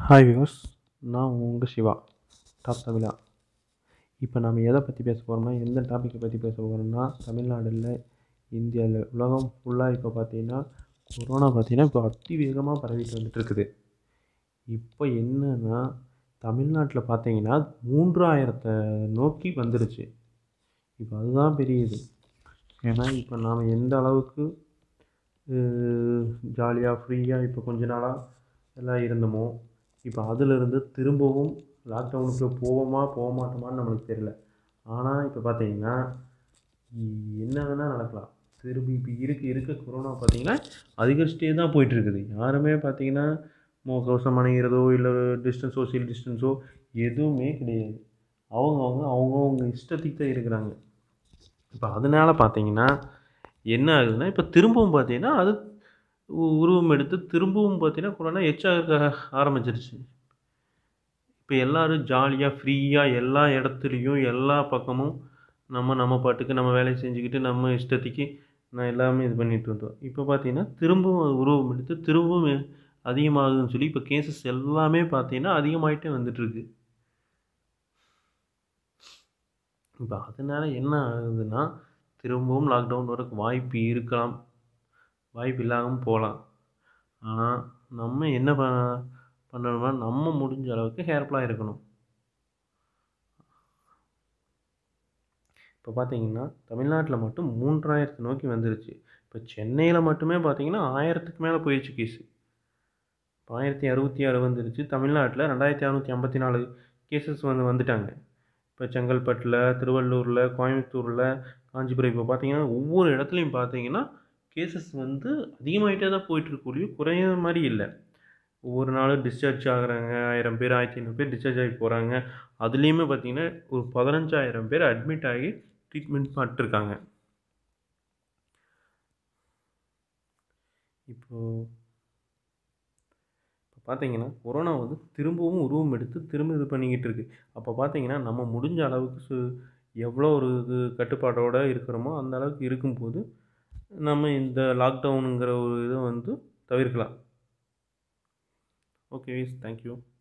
hi viewers நான் உங்கள் Siva top தமிழா இப்போ நம்ம எதை பற்றி பேச போகிறோம்னா எந்த டாப்பிக்கை பற்றி பேச போகிறோம்னா தமிழ்நாடுல இந்தியாவில் உலகம் ஃபுல்லாக இப்போ பார்த்தீங்கன்னா கொரோனா பார்த்தீங்கன்னா இப்போ அதிவேகமாக பரவிட்டு வந்துட்டு இருக்குது இப்போ என்னன்னா தமிழ்நாட்டில் பார்த்தீங்கன்னா மூன்றாயிரத்தை நோக்கி வந்துருச்சு இப்போ அதுதான் பெரிய இது ஏன்னா இப்போ நாம் எந்த அளவுக்கு ஜாலியாக ஃப்ரீயாக இப்போ கொஞ்ச நாளாக எல்லாம் இருந்தோமோ இப்போ அதிலிருந்து திரும்பவும் லாக்டவுனுக்குள்ளே போவோமா போக மாட்டோமான்னு நம்மளுக்கு தெரியல ஆனால் இப்போ பார்த்தீங்கன்னா என்ன வேணால் நடக்கலாம் திரும்பி இப்போ இருக்க இருக்க கொரோனா பார்த்தீங்கன்னா அதிகரிச்சுட்டே தான் போயிட்டுருக்குது யாருமே பார்த்தீங்கன்னா முகக்கவசம் அணிகிறதோ இல்லை டிஸ்டன்ஸ் சோசியல் டிஸ்டன்ஸோ எதுவுமே கிடையாது அவங்கவுங்க அவங்கவுங்க இஷ்டத்துக்கு தான் இருக்கிறாங்க இப்போ அதனால் பார்த்தீங்கன்னா என்ன ஆகுதுன்னா இப்போ திரும்பவும் பார்த்தீங்கன்னா அது உ- உருவம் எடுத்து திரும்பவும் பார்த்தீங்கன்னா கொரோனா எச்சாக ஆரம்பிச்சிருச்சு இப்போ எல்லோரும் ஜாலியாக ஃப்ரீயாக எல்லா இடத்துலையும் எல்லா பக்கமும் நம்ம நம்ம பாட்டுக்கு நம்ம வேலையை செஞ்சுக்கிட்டு நம்ம இஷ்டத்துக்கு நான் எல்லாமே இது பண்ணிட்டு இருந்தோம் இப்போ பார்த்தீங்கன்னா திரும்பவும் அது உருவம் எடுத்து திரும்பவும் அதிகமாகுதுன்னு சொல்லி இப்போ கேசஸ் எல்லாமே பார்த்தீங்கன்னா அதிகமாயிட்டே வந்துட்டுருக்கு இப்போ அதனால என்ன ஆகுதுன்னா திரும்பவும் லாக்டவுன் வரக்கு வாய்ப்பு இருக்கலாம் வாய்ப்பு இல்லாமல் போகலாம் ஆனால் நம்ம என்ன ப பண்ணணும்னா நம்ம முடிஞ்ச அளவுக்கு கேர்ஃபுல்லாக இருக்கணும் இப்போ பார்த்தீங்கன்னா தமிழ்நாட்டில் மட்டும் மூன்றாயிரத்து நோக்கி வந்துருச்சு இப்போ சென்னையில் மட்டுமே பார்த்தீங்கன்னா ஆயிரத்துக்கு மேலே போயிடுச்சு கேஸு இப்போ ஆயிரத்தி அறுபத்தி ஆறு வந்துருச்சு தமிழ்நாட்டில் ரெண்டாயிரத்தி அறநூற்றி ஐம்பத்தி நாலு கேசஸ் வந்து வந்துட்டாங்க இப்போ செங்கல்பட்டில் திருவள்ளூரில் கோயம்புத்தூரில் காஞ்சிபுரம் இப்போ பார்த்தீங்கன்னா ஒவ்வொரு இடத்துலையும் பார்த்தீங்கன்னா கேசஸ் வந்து அதிகமாகிட்டே தான் போயிட்டுருக்கு ஒழிய குறைய மாதிரி இல்லை ஒவ்வொரு நாளும் டிஸ்சார்ஜ் ஆகுறாங்க ஆயிரம் பேர் ஆயிரத்தி ஐநூறு பேர் டிஸ்சார்ஜ் ஆகி போகிறாங்க அதுலேயுமே பார்த்தீங்கன்னா ஒரு பதினஞ்சாயிரம் பேர் அட்மிட் ஆகி ட்ரீட்மெண்ட் பண்ணிட்டுருக்காங்க இப்போது இப்போ பார்த்தீங்கன்னா கொரோனா வந்து திரும்பவும் உருவம் எடுத்து திரும்ப இது பண்ணிக்கிட்டு இருக்கு அப்போ பார்த்தீங்கன்னா நம்ம முடிஞ்ச அளவுக்கு சு எவ்வளோ ஒரு இது கட்டுப்பாட்டோடு இருக்கிறோமோ அந்த அளவுக்கு இருக்கும்போது நம்ம இந்த லாக்டவுனுங்கிற ஒரு இதை வந்து தவிர்க்கலாம் ஓகே வீஸ் தேங்க்யூ